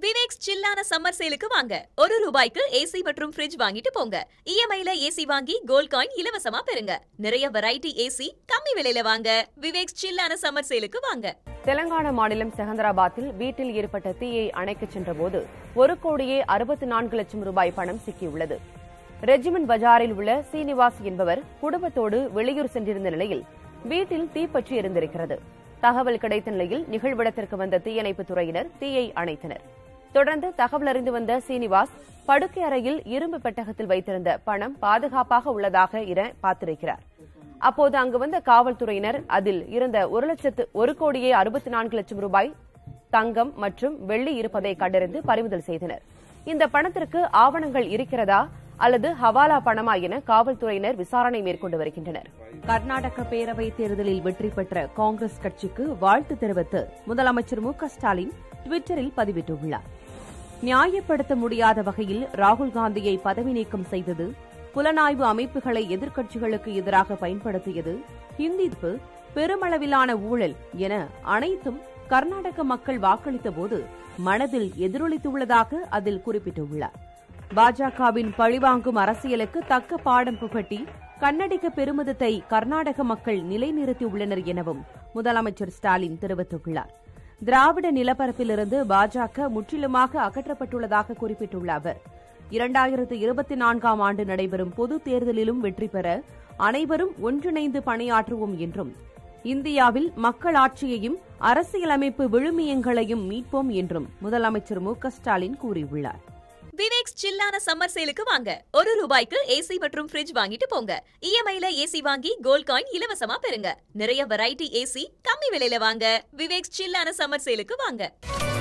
Viveks சில்லான summer சேலுக்கு வாங்க ஒரு ரூபாய்க்கு ஏசி மற்றும் ஃப்ரிட்ஜ் வாங்கிட்டு போங்க இஎம்ஐல ஏசி வாங்கி கோல்ட் காயின் இலவசமா பெறுங்க நிறைய வெரைட்டி ஏசி கம்மி விலையில வாங்க விவேக்ஸ் சில்லான சம்மர் சேலுக்கு வாங்க தெலங்கானா மாநிலம் செகந்தராபாத்தில் வீட்டில் ஏற்பட்ட தீயை அணைக்கச் சென்றபோது ஒரு கோடியே அறுபத்தி நான்கு லட்சம் ரூபாய் பணம் சிக்கியுள்ளது ரெஜிமெண்ட் பஜாரில் உள்ள சீனிவாஸ் என்பவர் குடும்பத்தோடு வெளியூர் சென்றிருந்த நிலையில் வீட்டில் தீப்பற்றி எரிந்திருக்கிறது தகவல் கிடைத்த நிலையில் நிகழ்விடத்திற்கு வந்த தீயணைப்புத் துறையினர் தீயை அணைத்தனர் தொடர்ந்து தகவல் அறிந்து வந்த சீனிவாஸ் படுக்கை அறையில் இரும்பு பெட்டகத்தில் வைத்திருந்த பணம் பாதுகாப்பாக உள்ளதாக என பார்த்திருக்கிறார் அப்போது அங்கு வந்த காவல்துறையினர் அதில் இருந்த ஒரு லட்சத்து ஒரு கோடியே அறுபத்தி நான்கு லட்சம் ரூபாய் தங்கம் மற்றும் வெள்ளி இருப்பதை கண்டறிந்து பறிமுதல் செய்தனர் இந்த பணத்திற்கு ஆவணங்கள் இருக்கிறதா அல்லது ஹவாலா பணமா என காவல்துறையினர் விசாரணை மேற்கொண்டு வருகின்றனர் கர்நாடக பேரவை தேர்தலில் வெற்றி பெற்ற காங்கிரஸ் கட்சிக்கு வாழ்த்து தெரிவித்து முதலமைச்சர் மு க ஸ்டாலின் டுவிட்டரில் பதிவிட்டுள்ளார் நியாயப்படுத்த முடியாத வகையில் ராகுல் காந்தியை பதவி நீக்கம் செய்தது புலனாய்வு அமைப்புகளை எதிர்க்கட்சிகளுக்கு எதிராக பயன்படுத்தியது ஹிந்திப்பு பெருமளவிலான ஊழல் என அனைத்தும் கர்நாடக மக்கள் வாக்களித்தபோது மனதில் எதிரொலித்துள்ளதாக அதில் குறிப்பிட்டுள்ளார் பாஜகவின் பழிவாங்கும் அரசியலுக்கு தக்க பாடம் புகட்டி கன்னடிக்க பெருமிதத்தை கர்நாடக மக்கள் நிலைநிறுத்தியுள்ளனர் எனவும் முதலமைச்சர் ஸ்டாலின் தெரிவித்துள்ளார் திராவிட நிலப்பரப்பிலிருந்து பாஜக முற்றிலுமாக அகற்றப்பட்டுள்ளதாக குறிப்பிட்டுள்ள அவர் இரண்டாயிரத்து இருபத்தி நான்காம் ஆண்டு நடைபெறும் பொது தேர்தலிலும் வெற்றி பெற அனைவரும் ஒன்றிணைந்து பணியாற்றுவோம் என்றும் இந்தியாவில் மக்களாட்சியையும் அரசியலமைப்பு விழுமியங்களையும் மீட்போம் என்றும் முதலமைச்சர் மு க ஸ்டாலின் கூறியுள்ளார் விவேக்ஸ் சில்லான சம்மர் சேலுக்கு வாங்க ஒரு ரூபாய்க்கு ஏசி மற்றும் ஃப்ரிட்ஜ் வாங்கிட்டு போங்க இஎம்ஐல ஏசி வாங்கி கோல்ட் காயின் இலவசமா பெறுங்க நிறைய வெரைட்டி ஏசி கம்மி விலையில வாங்க விவேக்ஸ் சில்லான சம்மர் சேலுக்கு வாங்க